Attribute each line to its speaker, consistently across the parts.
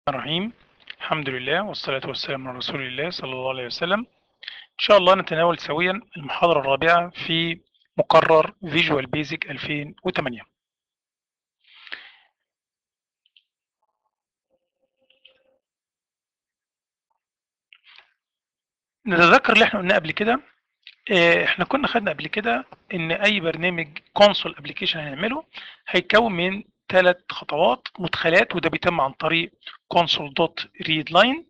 Speaker 1: الرحيم الحمد لله والصلاة والسلام على رسول الله صلى الله عليه وسلم إن شاء الله نتناول سويا المحاضرة الرابعة في مقرر فيجوال بيزك 2008 نتذكر اللي احنا قلنا قبل كده اه احنا كنا خدنا قبل كده ان اي برنامج كونسول ابلكيشن هنعمله هيتكون من ثلاث خطوات مدخلات وده بيتم عن طريق console دوت ريد لاين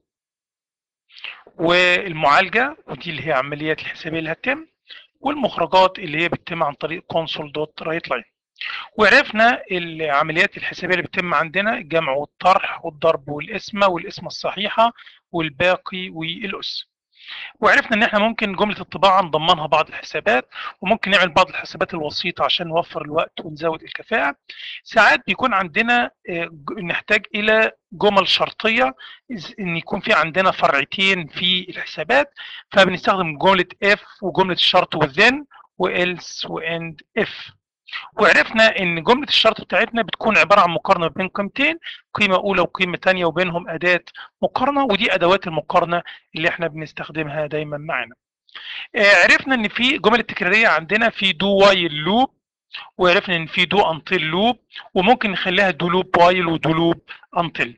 Speaker 1: والمعالجه ودي اللي هي عمليات الحسابيه اللي هتتم والمخرجات اللي هي بتتم عن طريق console دوت رايت لاين وعرفنا العمليات الحسابيه اللي بتتم عندنا الجمع والطرح والضرب والقسمه والقسمه الصحيحه والباقي والاس وعرفنا ان احنا ممكن جمله الطباعه نضمنها بعض الحسابات وممكن نعمل بعض الحسابات الوسيطه عشان نوفر الوقت ونزود الكفاءه ساعات بيكون عندنا نحتاج الى جمل شرطيه ان يكون في عندنا فرعتين في الحسابات فبنستخدم جمله اف وجمله الشرط وذن والس واند اف وعرفنا ان جمله الشرط بتاعتنا بتكون عباره عن مقارنه بين قيمتين قيمه اولى وقيمه ثانيه وبينهم اداه مقارنه ودي ادوات المقارنه اللي احنا بنستخدمها دايما معانا عرفنا ان في جمل تكراريه عندنا في دو وايل لوب وعرفنا ان في دو انتل لوب وممكن نخليها دو لوب وايل ودو لوب انتل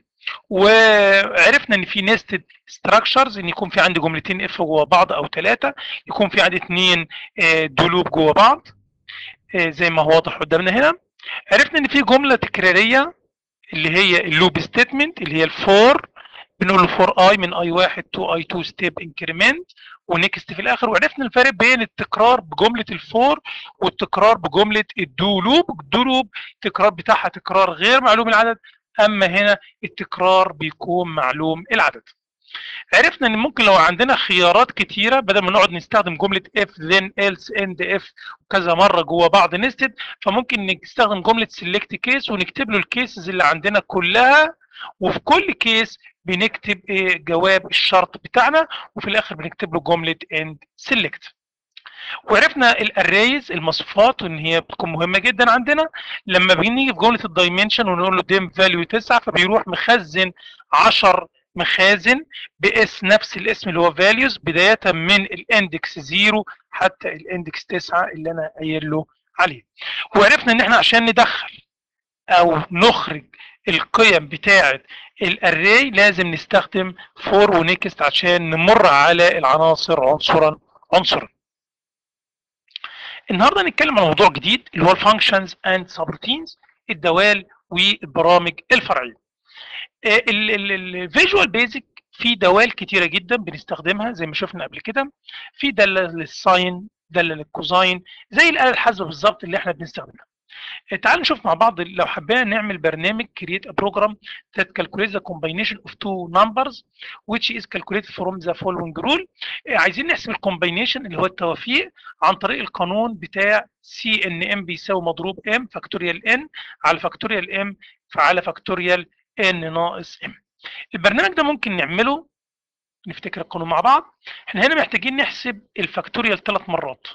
Speaker 1: وعرفنا ان في نيستد ستراكشرز ان يكون في عندي جملتين اف جوه بعض او ثلاثه يكون في عندي اثنين دو لوب جوه بعض زي ما هو واضح قدامنا هنا عرفنا ان في جمله تكراريه اللي هي اللوب ستيتمنت اللي هي الفور بنقول له فور اي من اي 1 تو اي 2 ستيب انكريمنت ونكست في الاخر وعرفنا الفرق بين التكرار بجمله الفور والتكرار بجمله الدو لوب الدو لوب التكرار بتاعها تكرار غير معلوم العدد اما هنا التكرار بيكون معلوم العدد عرفنا ان ممكن لو عندنا خيارات كتيره بدل ما نقعد نستخدم جمله if then else and if كذا مره جوه بعض نستد فممكن نستخدم جمله select case ونكتب له الكيسز اللي عندنا كلها وفي كل كيس بنكتب ايه جواب الشرط بتاعنا وفي الاخر بنكتب له جمله end select وعرفنا الاريز المصفوفات وان هي بتكون مهمه جدا عندنا لما بنيجي في جمله الدايمنشن ونقول له ديم فاليو 9 فبيروح مخزن 10 مخازن باسم نفس الاسم اللي هو values بداية من الاندكس 0 حتى الاندكس 9 اللي انا قايل له عليه وعرفنا ان احنا عشان ندخل او نخرج القيم بتاعه الاري لازم نستخدم فور ونكست عشان نمر على العناصر عنصرا عنصرا النهارده هنتكلم عن موضوع جديد اللي هو الفانكشنز اند سبروتينز الدوال والبرامج الفرعيه الفيجوال بيزك في دوال كتيره جدا بنستخدمها زي ما شفنا قبل كده في داله للساين داله للكوزاين زي الاله الحاسبه بالظبط اللي احنا بنستخدمها تعالوا نشوف مع بعض لو حبينا نعمل برنامج create a program that calculates the combination of two numbers which is calculated from the following rule عايزين نحسب الكومباينيشن اللي هو التوافيق عن طريق القانون بتاع سي ان ام بيساوي مضروب ام فاكتوريال ان على فاكتوريال ام فعلى فاكتوريال ان ناقص ام البرنامج ده ممكن نعمله نفتكر القانون مع بعض احنا هنا محتاجين نحسب الفاكتوريال ثلاث مرات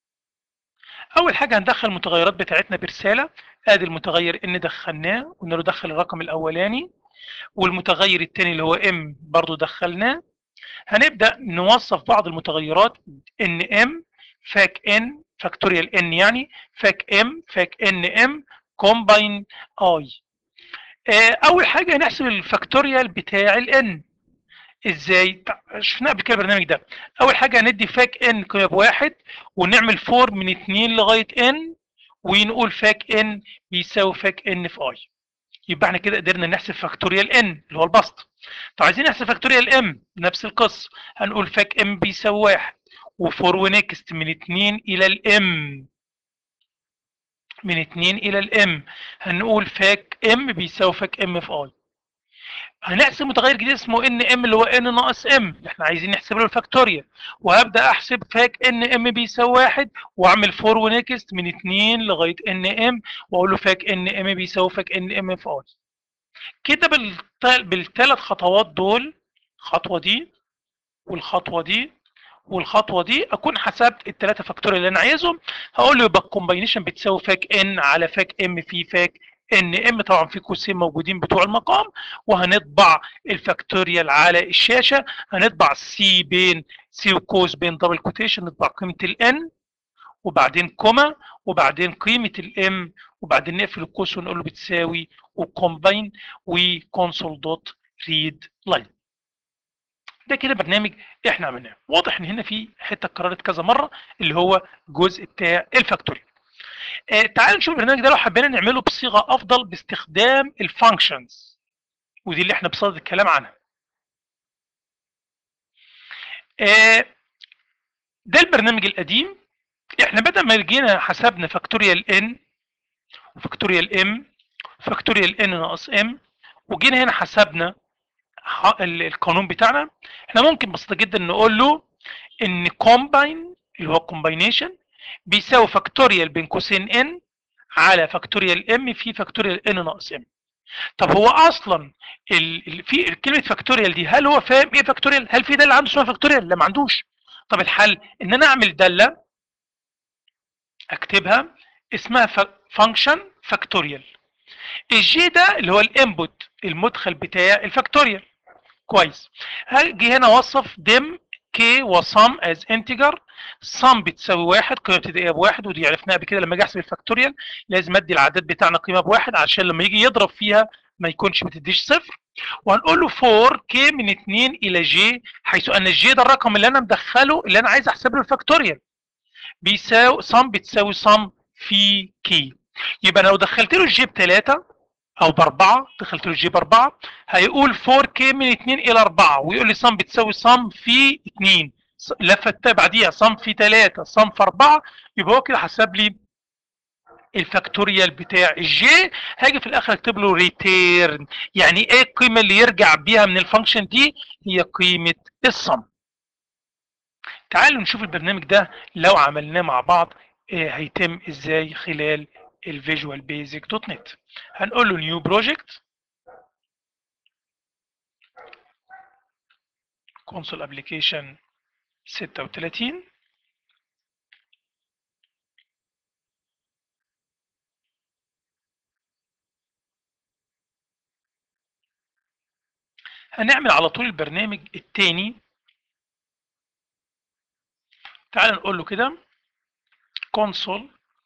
Speaker 1: اول حاجه هندخل المتغيرات بتاعتنا برساله ادي المتغير ان دخلناه قلنا له دخل الرقم الاولاني والمتغير الثاني اللي هو ام برضو دخلناه هنبدا نوصف بعض المتغيرات ان ام فاك ان فاكتوريال ان يعني فاك ام فاك ان ام كومباين اي اول حاجه نحسب الفاكتوريال بتاع الان ازاي شفنا قبل كده البرنامج ده اول حاجه هندي فاك ان قيمه بواحد ونعمل فور من 2 لغايه ان ونقول فاك ان بيساوي فاك ان في اي يبقى احنا كده قدرنا نحسب فاكتوريال ان اللي هو البسط طب عايزين نحسب فاكتوريال ام نفس القصه هنقول فاك ام بيساوي واحد وفور ونكست من 2 الى الام من 2 الى الام هنقول فاك ام بيساوي فاك ام في اي هنحسب متغير جديد اسمه ان ام اللي هو ان ناقص ام احنا عايزين نحسب له الفاكتوريال وهبدا احسب فاك ان ام بيساوي واحد واعمل فور ونكست من 2 لغايه ان ام واقول له فاك ان ام بيساوي فاك ان ام في اي كده بالثلاث خطوات دول الخطوه دي والخطوه دي والخطوه دي اكون حسبت الثلاثه فاكتوريال اللي انا عايزهم هقول له يبقى الكومباينيشن بتساوي فاك ان على فاك ام في فاك ان ام طبعا في قوسين موجودين بتوع المقام وهنطبع الفاكتوريال على الشاشه هنطبع سي بين سي وكوز بين دبل كوتيشن نطبع قيمه الان وبعدين كوما وبعدين قيمه الام وبعدين نقفل القوس ونقول له بتساوي وكومباين وكونسول دوت ريد لاين ده كده برنامج احنا عملناه واضح ان هنا في حته اتكررت كذا مره اللي هو الجزء بتاع الفاكتوريال آه تعالوا نشوف البرنامج ده لو حبينا نعمله بصيغه افضل باستخدام الفانكشنز ودي اللي احنا بصدد الكلام عنها آه ده البرنامج القديم احنا بدل ما جينا حسبنا فاكتوريال ان وفاكتوريال ام فاكتوريال ان ناقص ام وجينا هنا حسبنا القانون بتاعنا احنا ممكن بسيطه جدا نقول له ان كومباين اللي هو كومباينيشن بيساوي فاكتوريال بين قوسين ان على فاكتوريال ام في فاكتوريال ان ناقص ام طب هو اصلا ال... ال... في كلمه فاكتوريال دي هل هو فاهم ايه فاكتوريال هل في داله عنده اسمها فاكتوريال لا ما عندوش طب الحل ان انا اعمل داله اكتبها اسمها فانكشن فاكتوريال الجي ده اللي هو الانبوت المدخل بتاع الفاكتوريال كويس هاجي هنا اوصف ديم كي وصم از انتجر صم بتساوي واحد قيمه ابتدائيه بواحد ودي عرفناها قبل كده لما اجي احسب الفاكتوريال لازم ادي العدد بتاعنا قيمه بواحد عشان لما يجي يضرب فيها ما يكونش ما تديش صفر وهنقول له 4 كي من 2 الى جي حيث ان الجي ده الرقم اللي انا مدخله اللي انا عايز احسب له الفاكتوريال بيساوي صم بتساوي صم في كي يبقى لو دخلت له الجي بثلاثه او باربعه دخلت له الجي باربعه هيقول 4 كي من 2 الى 4 ويقول لي صم بتساوي صم في 2 لفه بعديها صم في 3 صم في 4 يبقى هو كده حسب لي الفاكتوريال بتاع الجي هاجي في الاخر اكتب له ريتيرن يعني ايه القيمه اللي يرجع بيها من الفانكشن دي هي قيمه الصم تعالوا نشوف البرنامج ده لو عملناه مع بعض إيه هيتم ازاي خلال الفيجوال بيزك دوت نت هنقول له نيو بروجكت كونسول ابلكيشن 36 هنعمل على طول البرنامج التاني تعال نقول له كده console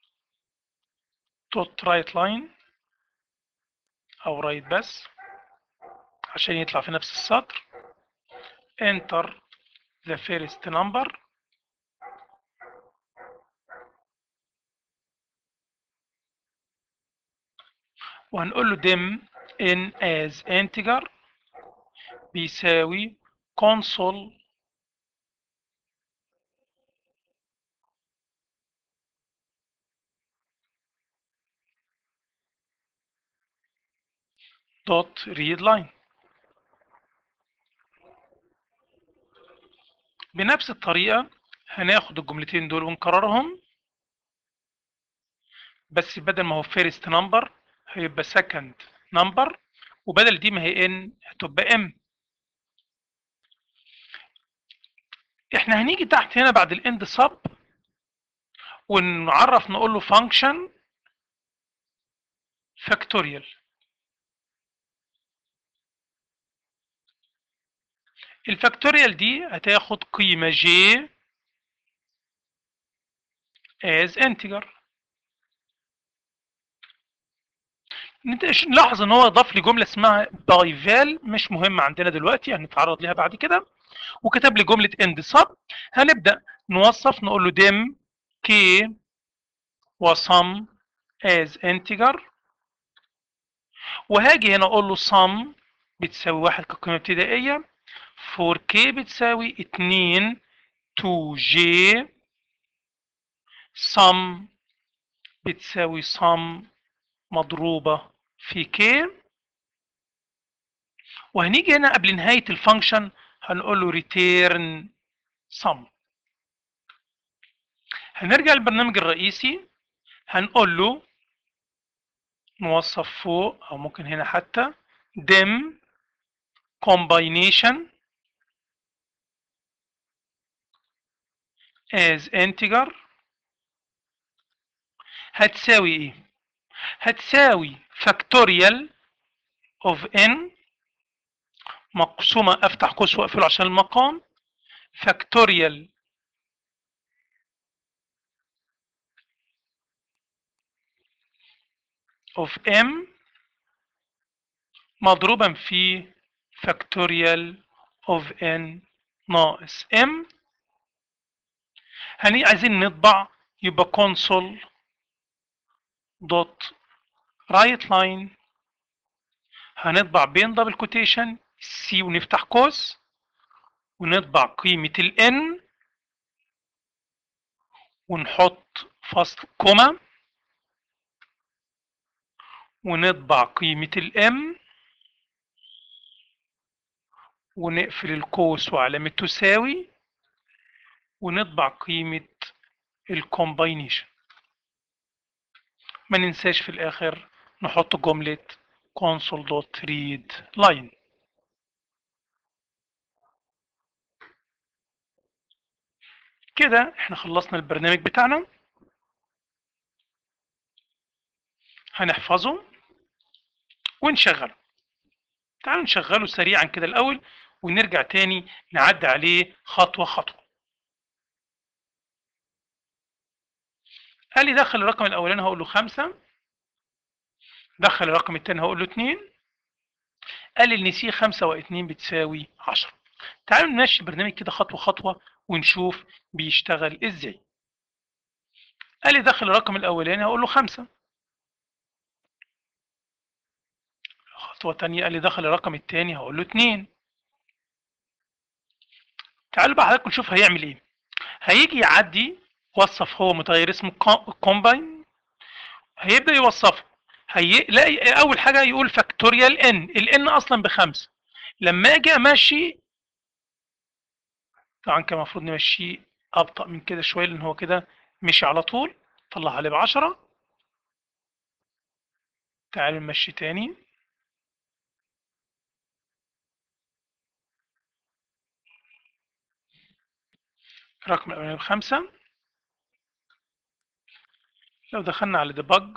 Speaker 1: dot write line او write بس عشان يطلع في نفس السطر enter the first number وهنقول له dim in as integer بيساوي console dot read line بنفس الطريقة هناخد الجملتين دول ونكررهم بس بدل ما هو first number هيبقى second number وبدل دي ما هي n هتبقى m احنا هنيجي تحت هنا بعد الاند sub ونعرف نقول له function factorial الفاكتوريال دي هتاخد قيمة j as integer نلاحظ ان هو ضاف لي جمله اسمها باي فال مش مهمه عندنا دلوقتي هنتعرض ليها بعد كده وكتب لي جمله اند سب هنبدا نوصف نقول له ديم كي وسم از انتجر وهاجي هنا اقول له sum بتساوي واحد كقيمه ابتدائيه 4k بتساوي 2 2j sum بتساوي sum مضروبة في k وهنيجي هنا قبل نهاية الفانكشن هنقول له return sum هنرجع للبرنامج الرئيسي هنقول له نوصف فوق او ممكن هنا حتى dim combination as integer هتساوي ايه هتساوي فاكتوريال اوف ان مقسومة افتح قوس واقفله عشان المقام فاكتوريال of m مضروبا في factorial of n ناقص m هني عايزين نطبع يبقى console dot right line هنطبع بين دبل كوتيشن سي ونفتح قوس ونطبع قيمة ال n ونحط فصل كوما ونطبع قيمة الام ونقفل القوس وعلامة تساوي ونطبع قيمة الكومباينيشن ما ننساش في الآخر نحط جملة console.readline كده احنا خلصنا البرنامج بتاعنا هنحفظه ونشغله تعالوا نشغله سريعا كده الأول ونرجع تاني نعدي عليه خطوة خطوة قال لي دخل الرقم الأولاني هقول له خمسة دخل الرقم التاني هقول له اتنين قال لي نسيه خمسة واتنين بتساوي عشرة تعالوا نمشي البرنامج كده خطوة خطوة ونشوف بيشتغل ازاي قال لي دخل الرقم الأولاني هقول له خمسة خطوة تانية قال لي دخل الرقم التاني هقول له اتنين تعالوا بقى حضراتكم نشوف هيعمل ايه هيجي يعدي وصف هو متغير اسمه كومباين هيبدأ يوصفه هيلاقي اول حاجة يقول فاكتوريال ان الان اصلا بخمسة لما اجي امشي طبعا كان المفروض نمشيه ابطأ من كده شوية لان هو كده مشي على طول طلع عليه بعشرة تعالوا نمشي تاني رقم الأولاني بخمسة لو دخلنا على ديباج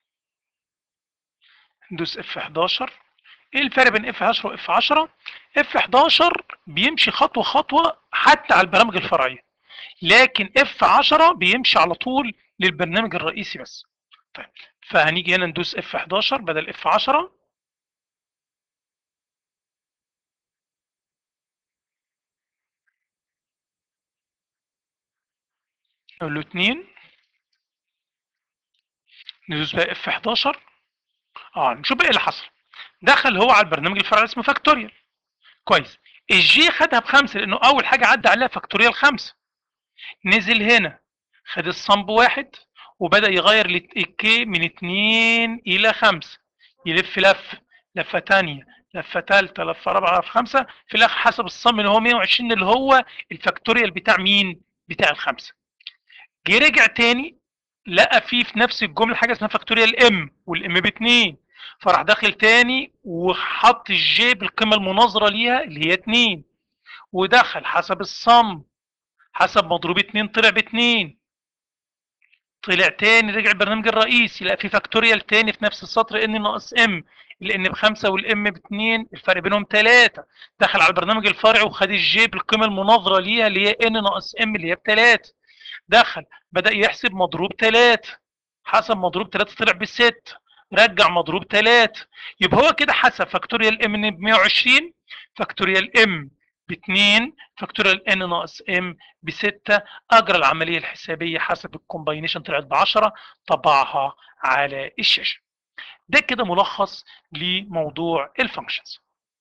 Speaker 1: ندوس اف 11 ايه الفرق بين اف 10 واف 10 اف 11 بيمشي خطوه خطوه حتى على البرامج الفرعيه لكن اف 10 بيمشي على طول للبرنامج الرئيسي بس طيب فهنيجي هنا ندوس اف 11 بدل اف 10 نقول له 2 ندوس بقى اف 11 اه نشوف بقى ايه اللي حصل دخل هو على البرنامج الفرعي اسمه فاكتوريال كويس الجي خدها بخمسه لانه اول حاجه عدى عليها فاكتوريال خمسه نزل هنا خد الصنب واحد وبدا يغير الكي من 2 الى 5 يلف لف لفه ثانيه لفه ثالثه لفه رابعه لفه خمسه في الاخر حسب الصم اللي هو 120 اللي هو الفاكتوريال بتاع مين؟ بتاع الخمسه جه رجع تاني لقى فيه في نفس الجمله حاجه اسمها فاكتوريال ام والام ب 2 فراح داخل تاني وحط الجي بالقيمه المناظره ليها اللي هي 2 ودخل حسب الصم حسب مضروب 2 طلع ب 2 طلع تاني رجع البرنامج الرئيسي لقى في فاكتوريال تاني في نفس السطر ان ناقص ام الان بخمسه والام باتنين الفرق بينهم ثلاثه دخل على البرنامج الفرعي وخد الجي بالقيمه المناظره ليها اللي هي ان ناقص ام اللي هي بثلاثه دخل بدا يحسب مضروب ثلاثه حسب مضروب ثلاثه طلع بالست رجع مضروب 3 يبقى هو كده حسب فاكتوريال ام ب 120 فاكتوريال ام ب 2 فاكتوريال ان ناقص ام ب 6 اجرى العمليه الحسابيه حسب الكومباينيشن طلعت ب 10 طبعها على الشاشه ده كده ملخص لموضوع الفانكشنز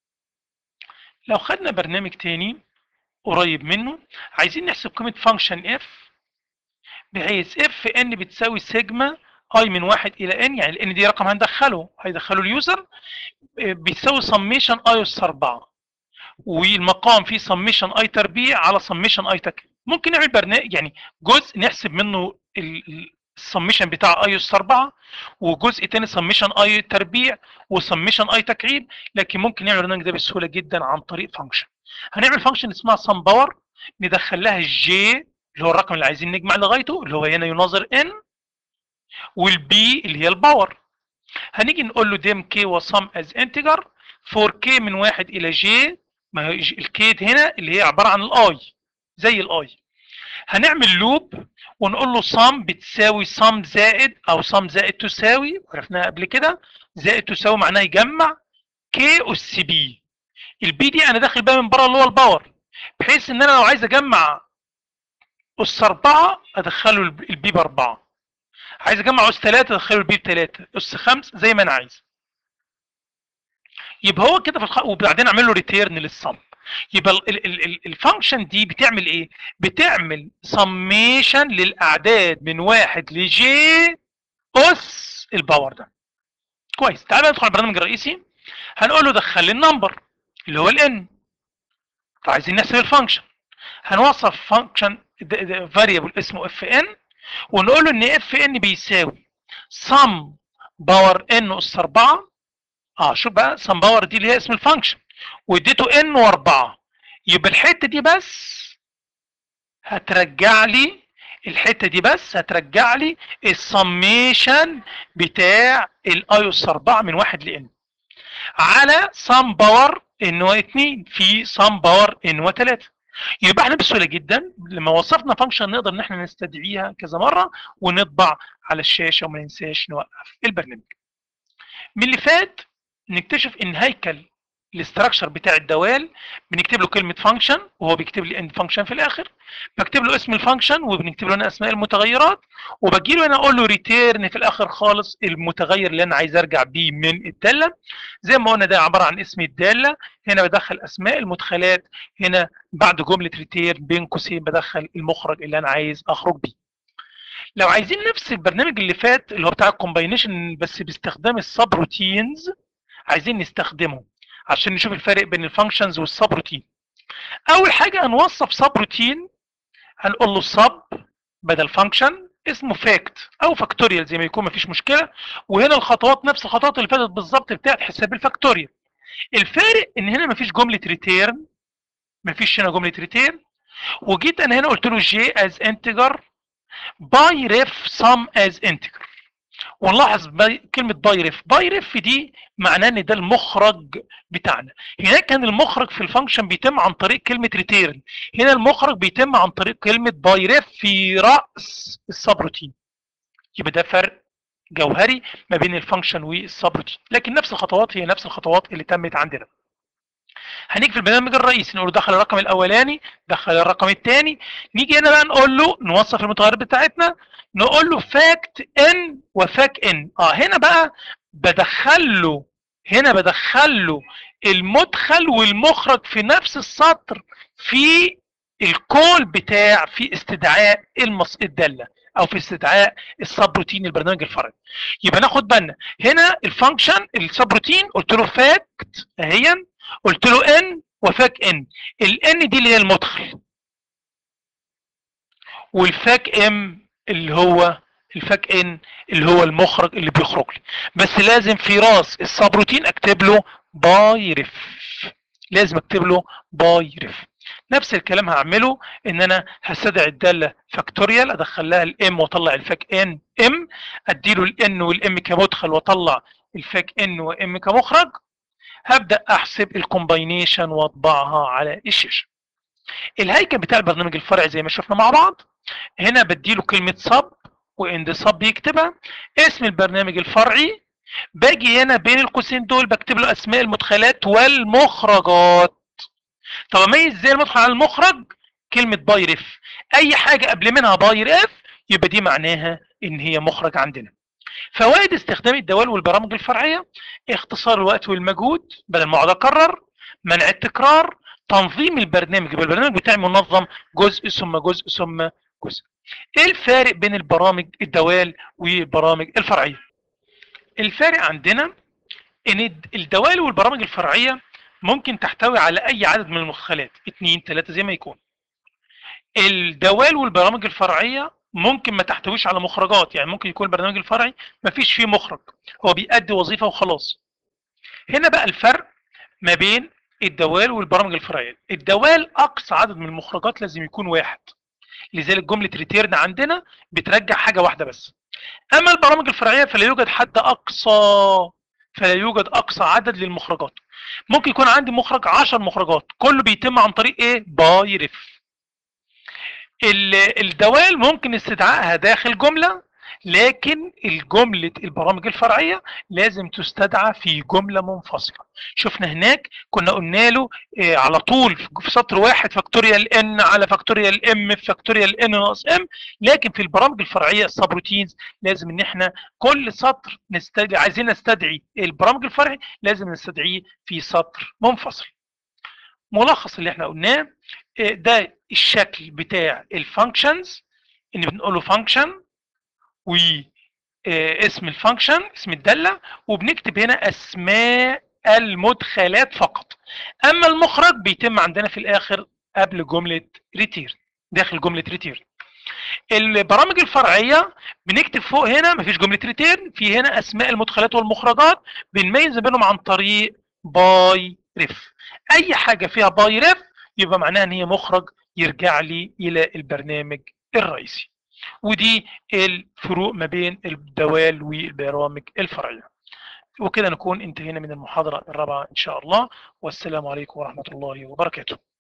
Speaker 1: لو خدنا برنامج تاني قريب منه عايزين نحسب قيمه فانكشن اف بحيث اف ان بتساوي سيجما اي من واحد الى ان يعني الان دي رقم هندخله هيدخله اليوزر بيساوي سميشن اي اس 4 والمقام فيه سميشن اي تربيع على سميشن اي تكعيب ممكن نعمل برنامج يعني جزء نحسب منه السميشن بتاع اي اس 4 وجزء تاني سميشن اي تربيع وسميشن اي تكعيب لكن ممكن نعمل البرنامج ده بسهوله جدا عن طريق فانكشن هنعمل فانكشن اسمها سم باور ندخل لها الجي اللي هو الرقم اللي عايزين نجمع لغايته اللي هو هنا يناظر ان والبي اللي هي الباور هنيجي نقول له ديم كي وصم از انتجر فور كي من واحد الى جي ما هي الكي هنا اللي هي عباره عن الاي زي الاي هنعمل لوب ونقول له صم بتساوي صم زائد او صم زائد تساوي عرفناها قبل كده زائد تساوي معناها يجمع كي اس بي البي دي انا داخل بقى من بره اللي هو الباور بحيث ان انا لو عايز اجمع اس 4 ادخله البي ب 4 عايز اجمع اس 3 ادخله البي ب 3 اس 5 زي ما انا عايز يبقى هو كده في الخ... وبعدين اعمل له ريتيرن للصم يبقى الفانكشن دي بتعمل ايه بتعمل سميشن للاعداد من واحد لجي اس الباور ده كويس تعال بقى ندخل على البرنامج الرئيسي هنقول له دخل لي النمبر اللي هو الان عايزين نحسب الفانكشن هنوصف فانكشن فاريبل اسمه اف ان ونقول له ان اف ان بيساوي sum باور ان اس 4 اه شوف بقى sum باور دي اللي هي اسم الفانكشن واديته ان و4 يبقى الحته دي بس هترجع لي الحته دي بس هترجع لي السميشن بتاع الاي اس 4 من 1 ل n على سم باور ان و 2 في سم باور ان و 3 يبقى احنا بسهوله جدا لما وصفنا فانكشن نقدر ان احنا نستدعيها كذا مره ونطبع على الشاشه وما ننساش نوقف البرنامج. من اللي فات نكتشف ان هيكل الاستراكشر بتاع الدوال بنكتب له كلمه فانكشن وهو بيكتب لي اند فانكشن في الاخر بكتب له اسم الفانكشن وبنكتب له انا اسماء المتغيرات وبجي له انا اقول له ريتيرن في الاخر خالص المتغير اللي انا عايز ارجع بيه من الداله زي ما قلنا ده عباره عن اسم الداله هنا بدخل اسماء المدخلات هنا بعد جمله ريتيرن بين قوسين بدخل المخرج اللي انا عايز اخرج بيه لو عايزين نفس البرنامج اللي فات اللي هو بتاع الكومباينيشن بس باستخدام السب روتينز عايزين نستخدمه عشان نشوف الفرق بين الفانكشنز والسب روتين اول حاجه هنوصف سب روتين هنقول له سب بدل فانكشن اسمه فاكت او فاكتوريال زي ما يكون مفيش مشكله وهنا الخطوات نفس الخطوات اللي فاتت بالظبط بتاعت حساب الفاكتوريال الفارق ان هنا مفيش جمله ريتيرن مفيش هنا جمله ريتيرن وجيت انا هنا قلت له جي از انتجر باي ريف سم از انتجر ونلاحظ باي كلمه باي ريف باي ريف دي معناه ان ده المخرج بتاعنا هناك كان المخرج في الفانكشن بيتم عن طريق كلمه ريتيرن هنا المخرج بيتم عن طريق كلمه باي ريف في راس السبروتين يبقى ده فرق جوهري ما بين الفانكشن والسبروتين لكن نفس الخطوات هي نفس الخطوات اللي تمت عندنا هنيجي في البرنامج الرئيسي نقول له دخل الرقم الاولاني دخل الرقم الثاني نيجي هنا بقى نقول له نوصف المتغيرات بتاعتنا نقول له فاكت ان وفاك ان اه هنا بقى بدخل له هنا بدخل له المدخل والمخرج في نفس السطر في الكول بتاع في استدعاء المص... الداله او في استدعاء السبروتين البرنامج الفرعي يبقى ناخد بالنا هنا الفانكشن السبروتين قلت له فاكت اهيا قلت له ان وفاك ان الان دي اللي هي المدخل والفاك ام اللي هو الفاك ان اللي هو المخرج اللي بيخرج لي بس لازم في راس السبروتين اكتب له باي ريف لازم اكتب له باي ريف نفس الكلام هعمله ان انا هستدعي الداله فاكتوريال ادخل لها الام واطلع الفاك ان ام اديله الان والام كمدخل واطلع الفاك ان وام كمخرج هبدا احسب الكومباينيشن واطبعها على الشاشه الهيكل بتاع البرنامج الفرعي زي ما شفنا مع بعض هنا بديله كلمه سب واند سب يكتبها اسم البرنامج الفرعي باجي هنا بين القوسين دول بكتب له اسماء المدخلات والمخرجات طب اميز ازاي المدخل على المخرج كلمه باي ريف اي حاجه قبل منها باي ريف يبقى دي معناها ان هي مخرج عندنا فوائد استخدام الدوال والبرامج الفرعيه اختصار الوقت والمجهود بدل ما اقعد اكرر منع التكرار تنظيم البرنامج يبقى البرنامج بتاعي منظم جزء ثم جزء ثم جزء ايه الفارق بين البرامج الدوال والبرامج الفرعيه الفارق عندنا ان الدوال والبرامج الفرعيه ممكن تحتوي على اي عدد من المدخلات اثنين ثلاثة زي ما يكون الدوال والبرامج الفرعيه ممكن ما تحتويش على مخرجات يعني ممكن يكون البرنامج الفرعي ما فيش فيه مخرج هو بيأدي وظيفه وخلاص هنا بقى الفرق ما بين الدوال والبرامج الفرعيه الدوال اقصى عدد من المخرجات لازم يكون واحد لذلك جمله ريتيرن عندنا بترجع حاجه واحده بس اما البرامج الفرعيه فلا يوجد حد اقصى فلا يوجد اقصى عدد للمخرجات ممكن يكون عندي مخرج 10 مخرجات كله بيتم عن طريق ايه باي ريف الدوال ممكن استدعائها داخل جمله لكن الجملة البرامج الفرعية لازم تستدعى في جملة منفصلة شفنا هناك كنا قلنا له إيه على طول في سطر واحد فاكتوريال ان على فاكتوريال ام في فاكتوريال ان ناقص ام لكن في البرامج الفرعية السبروتينز لازم ان احنا كل سطر نستدعي عايزين نستدعي البرامج الفرعي لازم نستدعيه في سطر منفصل ملخص اللي احنا قلناه إيه ده الشكل بتاع الفانكشنز ان بنقوله فانكشن واسم الفانكشن اسم الداله وبنكتب هنا اسماء المدخلات فقط اما المخرج بيتم عندنا في الاخر قبل جمله ريتير داخل جمله ريتير البرامج الفرعيه بنكتب فوق هنا مفيش جمله ريتيرن في هنا اسماء المدخلات والمخرجات بنميز بينهم عن طريق باي ريف اي حاجه فيها باي ريف يبقى معناها ان هي مخرج يرجع لي الى البرنامج الرئيسي ودي الفروق ما بين الدوال والبرامج الفرعيه وكده نكون انتهينا من المحاضره الرابعه ان شاء الله والسلام عليكم ورحمه الله وبركاته